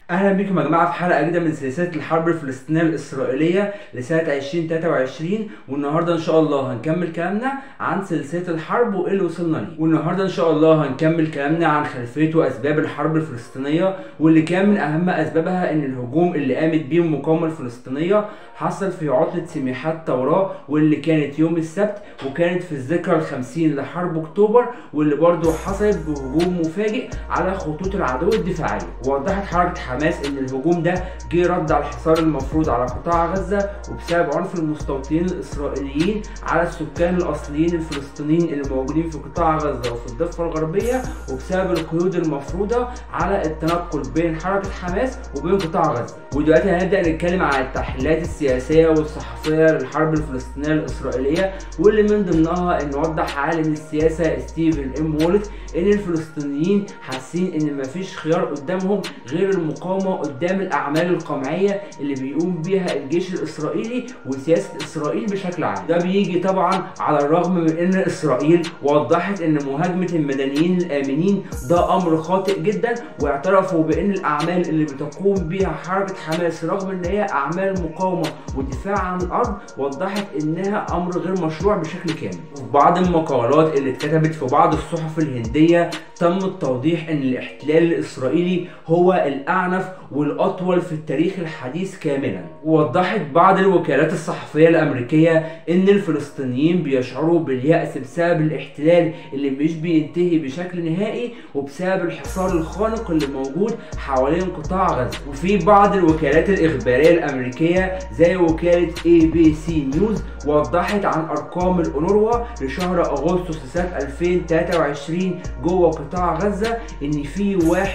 اهلا بكم يا جماعه في حلقه جديده من سلسله الحرب الفلسطينيه الاسرائيليه لسنه 2023 والنهارده ان شاء الله هنكمل كلامنا عن سلسله الحرب وايه اللي وصلنا ليه والنهارده ان شاء الله هنكمل كلامنا عن خلفيه واسباب الحرب الفلسطينيه واللي كان من اهم اسبابها ان الهجوم اللي قامت بيه المقاومه الفلسطينيه حصل في عطله سماحات توراه واللي كانت يوم السبت وكانت في الذكرى الخمسين لحرب اكتوبر واللي برضه حصلت بهجوم مفاجئ على خطوط العدو الدفاعيه ووضحت حركه حماس ان الهجوم ده جه رد على الحصار المفروض على قطاع غزه وبسبب عنف المستوطنين الاسرائيليين على السكان الاصليين الفلسطينيين اللي موجودين في قطاع غزه وفي الضفه الغربيه وبسبب القيود المفروضه على التنقل بين حركه حماس وبين قطاع غزه ودلوقتي هنبدا نتكلم عن التحليلات السياسيه والصحفيه للحرب الفلسطينيه الاسرائيليه واللي من ضمنها ان وضح عالم السياسه ستيفن ام وولت ان الفلسطينيين حاسين ان مفيش خيار قدامهم غير المقاومه قدام الاعمال القمعيه اللي بيقوم بيها الجيش الاسرائيلي وسياسه اسرائيل بشكل عام ده بيجي طبعا على الرغم من ان اسرائيل وضحت ان مهاجمه المدنيين الامنين ده امر خاطئ جدا واعترفوا بان الاعمال اللي بتقوم بيها حركه حماس رغم ان هي اعمال مقاومه ودفاع عن الارض وضحت انها امر غير مشروع بشكل كامل وفي بعض المقالات اللي اتكتبت في بعض الصحف الهنديه تم التوضيح ان الاحتلال الاسرائيلي هو الاعنف والاطول في التاريخ الحديث كاملا ووضحت بعض الوكالات الصحفيه الامريكيه ان الفلسطينيين بيشعروا بالياس بسبب الاحتلال اللي مش بينتهي بشكل نهائي وبسبب الحصار الخانق اللي موجود حوالين قطاع غزه وفي بعض الوكالات الاخباريه الامريكيه زي وكاله اي بي سي نيوز وضحت عن ارقام الاونروا لشهر اغسطس سنه 2023 جوه قطاع غزه ان في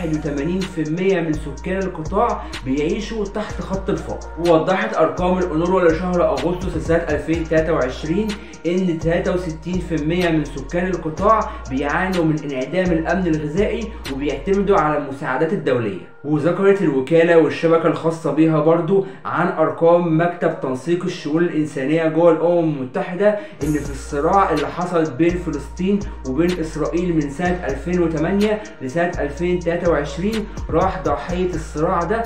81% من سكان القطاع بيعيشوا تحت خط الفقر ووضحت ارقام الاونروا لشهر اغسطس سنه 2023 ان 63% من سكان القطاع بيعانوا من انعدام الامن الغذائي وبيعتمدوا على المساعدات الدوليه وذكرت الوكالة والشبكة الخاصة بيها برضو عن أرقام مكتب تنسيق الشؤون الإنسانية جوه الأمم المتحدة إن في الصراع اللي حصل بين فلسطين وبين إسرائيل من سنة 2008 لسنة 2023 راح ضحية الصراع ده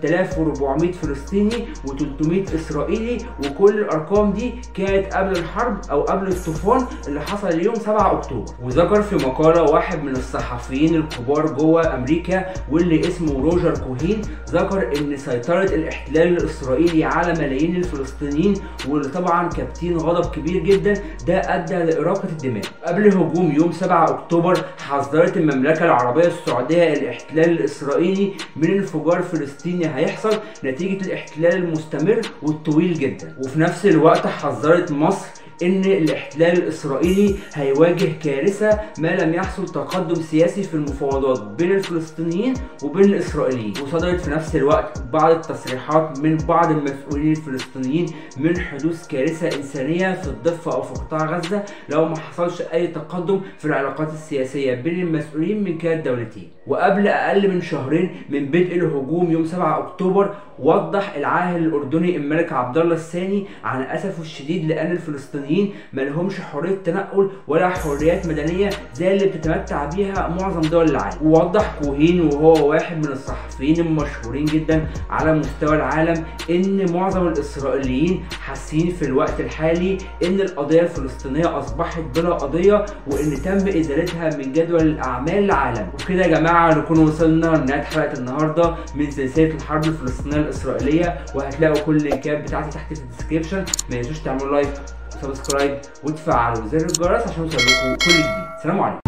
6400 فلسطيني و300 إسرائيلي وكل الأرقام دي كانت قبل الحرب أو قبل الطوفان اللي حصل اليوم 7 أكتوبر وذكر في مقالة واحد من الصحفيين الكبار جوه أمريكا واللي اسمه روجر كوهين ذكر ان سيطرة الاحتلال الاسرائيلي على ملايين الفلسطينيين واللي طبعا كابتين غضب كبير جدا ده ادى لاراقة الدماء قبل هجوم يوم 7 اكتوبر حذرت المملكة العربية السعودية الاحتلال الاسرائيلي من انفجار فلسطيني هيحصل نتيجة الاحتلال المستمر والطويل جدا وفي نفس الوقت حذرت مصر ان الاحتلال الاسرائيلي هيواجه كارثه ما لم يحصل تقدم سياسي في المفاوضات بين الفلسطينيين وبين الاسرائيليين وصدرت في نفس الوقت بعض التصريحات من بعض المسؤولين الفلسطينيين من حدوث كارثه انسانيه في الضفه او في قطاع غزه لو ما حصلش اي تقدم في العلاقات السياسيه بين المسؤولين من كلا الدولتين وقبل اقل من شهرين من بدء الهجوم يوم 7 اكتوبر وضح العاهل الاردني الملك عبد الله الثاني عن اسفه الشديد لان الفلسطينيين ما لهمش حريه تنقل ولا حريات مدنيه زي اللي بتتمتع بيها معظم دول العالم ووضح كوهين وهو واحد من الصحفيين المشهورين جدا على مستوى العالم ان معظم الاسرائيليين حاسين في الوقت الحالي ان القضيه الفلسطينيه اصبحت بلا قضيه وان تم ازالتها من جدول الاعمال العالمي وكده يا جماعه نكون وصلنا لنهايه حلقه النهارده من سلسله الحرب الفلسطينيه الاسرائيليه وهتلاقوا كل اللينكات بتاعتي تحت في الديسكربشن ما تنسوش تعملوا لايك وسبسكرايب وتفعلوا زر الجرس عشان يوصل لكم كل جديد سلام عليكم